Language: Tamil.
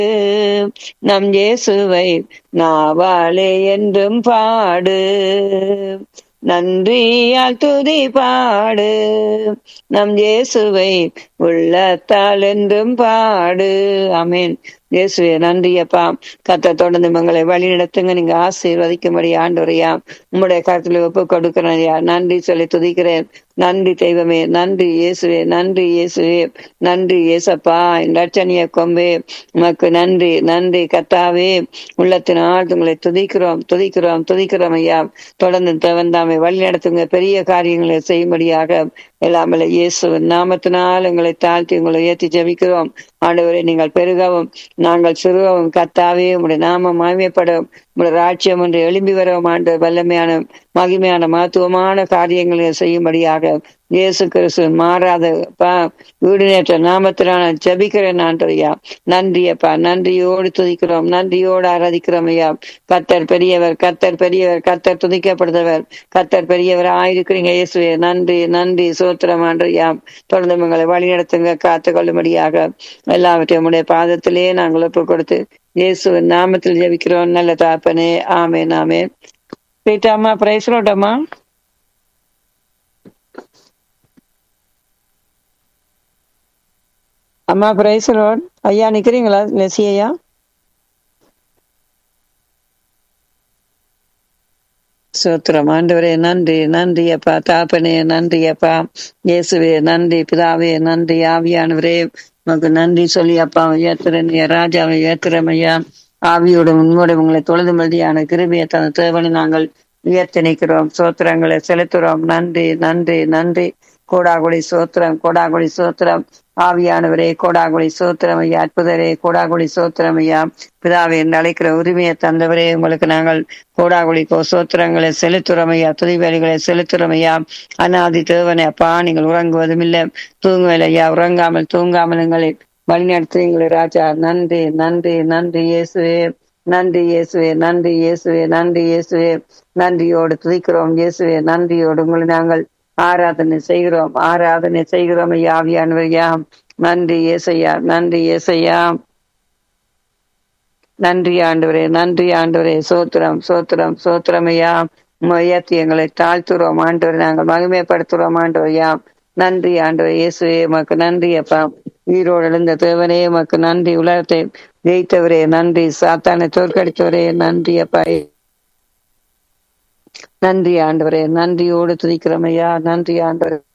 நம் இயேசுவை நாவாலே என்றும் பாடு நன்றியால் துதி பாடு நம் இயேசுவை உள்ளத்தால் என்றும் பாடு அமேன் இயேசுவே நன்றி அப்பா கத்த தொடர்ந்து மங்களை வழி நடத்துங்க நீங்க ஆசீர்வதிக்கும்படி ஆண்டவரையா உம்முடைய கருத்துல ஒப்பு கொடுக்கிறேன் ஐயா நன்றி சொல்லி துதிக்கிறேன் நன்றி தெய்வமே நன்றி இயேசுவே நன்றி இயேசுவே நன்றி இயேசப்பா என் லட்சணிய கொம்பே உமக்கு நன்றி நன்றி கத்தாவே உள்ளத்தினால் உங்களை துதிக்கிறோம் துதிக்கிறோம் துதிக்கிறோம் ஐயா தொடர்ந்து தவந்தாமை வழி நடத்துங்க பெரிய காரியங்களை செய்யும்படியாக எல்லாமல்ல இயேசு நாமத்தினால் உங்களை தாழ்த்தி உங்களை ஏற்றி ஜெபிக்கிறோம் ஆண்டவரை நீங்கள் பெருகவும் நாங்கள் சிறுகவும் கத்தாவே உங்களுடைய நாம மாய்மைப்படும் உங்களுடைய ராட்சியம் என்று எழும்பி வரவும் ஆண்டு வல்லமையான மகிமையான மகத்துவமான காரியங்களை செய்யும்படியாக இயேசு கிறிஸ்து மாறாத வீடு நேற்ற நாமத்திலான ஜபிக்கிறேன் ஆண்டரையா நன்றி அப்பா நன்றியோடு துதிக்கிறோம் நன்றியோடு ஆராதிக்கிறோம் ஐயா கத்தர் பெரியவர் கத்தர் பெரியவர் கத்தர் துதிக்கப்படுதவர் கத்தர் பெரியவர் ஆயிருக்கிறீங்க இயேசுவே நன்றி நன்றி சோத்திரம் ஆண்டரையா தொடர்ந்து உங்களை வழி நடத்துங்க காத்து கொள்ளும்படியாக எல்லாவற்றையும் உடைய பாதத்திலே நாங்கள் ஒப்பு கொடுத்து இயேசுவின் நாமத்தில் ஜெபிக்கிறோம் நல்ல தாப்பனே ஆமே நாமே போயிட்டாமா பிரைஸ்லோட்டம்மா அம்மா பிரைஸ்லோட் ஐயா நிக்கிறீங்களா லெசி ஐயா சோத்திரம் ஆண்டவரே நன்றி நன்றி அப்பா தாப்பனே நன்றி அப்பா இயேசுவே நன்றி பிதாவே நன்றி ஆவியானவரே உனக்கு நன்றி சொல்லி அப்பா உயர்த்துறேன் ராஜாவை உயர்த்துறேன் ஐயா ஆவியோட உண்மையோட உங்களை தொழுது மல்டியான கிருபியை தந்த தேவனை நாங்கள் உயர்த்தி நிற்கிறோம் சோத்திரங்களை செலுத்துறோம் நன்றி நன்றி நன்றி கோடாகுடி சோத்திரம் கோடாகுடி சோத்திரம் ஆவியானவரே கோடாகுடி சோத்திரம் ஐயா அற்புதரே கோடாகுடி சோத்திரம் ஐயா பிதாவை என்று அழைக்கிற உரிமையை தந்தவரே உங்களுக்கு நாங்கள் கோடாகுடி சோத்திரங்களை செலுத்துறோம் ஐயா துதிவேலிகளை செலுத்துறோம் ஐயா அனாதி தேவனை அப்பா நீங்கள் உறங்குவதும் இல்லை தூங்குவதில்லை ஐயா உறங்காமல் தூங்காமல் எங்களை வழிநடத்துவீங்களே ராஜா நன்றி நன்றி நன்றி இயேசுவே நன்றி இயேசுவே நன்றி இயேசுவே நன்றி இயேசுவே நன்றியோடு துதிக்கிறோம் இயேசுவே நன்றியோடு உங்களை நாங்கள் ஆராதனை செய்கிறோம் ஆராதனை செய்கிறோம் ஐயா ஆவியானவரையா நன்றி ஏசையா நன்றி ஏசையா நன்றி ஆண்டவரே நன்றி ஆண்டவரே சோத்திரம் சோத்திரம் சோத்திரம் ஐயா உயர்த்தி எங்களை தாழ்த்துறோம் ஆண்டவரை நாங்கள் மகிமைப்படுத்துறோம் ஆண்டவரையா நன்றி ஆண்டவர் இயேசுவே உமக்கு நன்றி அப்பா உயிரோடு எழுந்த தேவனே உமக்கு நன்றி உலகத்தை ஜெயித்தவரே நன்றி சாத்தானை தோற்கடித்தவரே நன்றி அப்பா நன்றி ஆண்டவரே நன்றியோடு துதிக்கிறோம் ஐயா நன்றி ஆண்டவரே